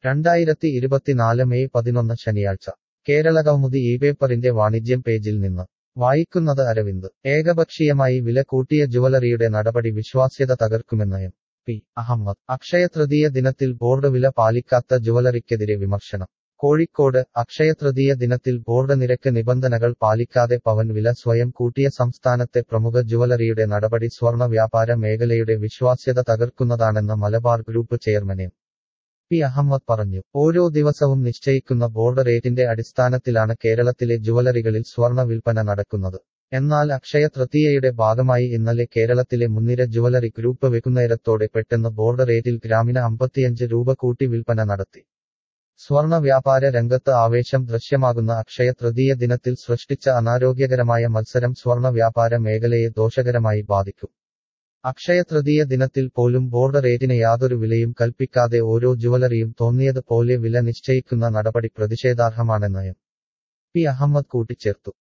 രണ്ടായിരത്തി ഇരുപത്തിനാല് മെയ് പതിനൊന്ന് ശനിയാഴ്ച കേരള കൗമുദി ഈ പേപ്പറിന്റെ വാണിജ്യം പേജിൽ നിന്ന് വായിക്കുന്നത് അരവിന്ദ് ഏകപക്ഷീയമായി വില കൂട്ടിയ ജുവലറിയുടെ നടപടി വിശ്വാസ്യത തകർക്കുമെന്ന് എം പി അഹമ്മദ് അക്ഷയതൃതീയ ദിനത്തിൽ ബോർഡ് വില പാലിക്കാത്ത ജുവലറിക്കെതിരെ വിമർശനം കോഴിക്കോട് അക്ഷയതൃതീയ ദിനത്തിൽ ബോർഡ് നിരക്ക് നിബന്ധനകൾ പാലിക്കാതെ പവൻ വില സ്വയം കൂട്ടിയ സംസ്ഥാനത്തെ പ്രമുഖ ജുവലറിയുടെ നടപടി സ്വർണ്ണ വ്യാപാര മേഖലയുടെ വിശ്വാസ്യത തകർക്കുന്നതാണെന്ന് Malabar group chairman M P Ahmed പറഞ്ഞു ഓരോ ദിവസവും നിശ്ചയിക്കുന്ന ബോർഡ് റേറ്റിന്റെ അടിസ്ഥാനത്തിലാണ് കേരളത്തിലെ ജുവലറികളിൽ സ്വർണ്ണ വിൽപ്പന നടക്കുന്നത് എന്നാൽ അക്ഷയ തൃതീയയുടെ ഭാഗമായി ഇന്നലെ കേരളത്തിലെ മുൻനിര ജുവലറി ഗ്രൂപ്പ് വെക്കുന്നേരത്തോടെ പെട്ടെന്ന് ബോർഡ് റേറ്റിൽ ഗ്രാമിന് അമ്പത്തിയഞ്ച് രൂപ കൂട്ടി വിൽപ്പന നടത്തി സ്വർണ വ്യാപാര രംഗത്ത് ആവേശം ദൃശ്യമാകുന്ന അക്ഷയ തൃതീയ ദിനത്തിൽ സൃഷ്ടിച്ച അനാരോഗ്യകരമായ മത്സരം സ്വർണ വ്യാപാര മേഖലയെ ദോഷകരമായി ബാധിക്കും അക്ഷയ തൃതീയ ദിനത്തിൽ പോലും ബോർഡ് റേറ്റിന് യാതൊരു വിലയും കൽപ്പിക്കാതെ ഓരോ ജുവലറിയും തോന്നിയത് പോലെ വില നിശ്ചയിക്കുന്ന നടപടി പ്രതിഷേധാർഹമാണെന്ന് എം പി അഹമ്മദ് കൂട്ടിച്ചേർത്തു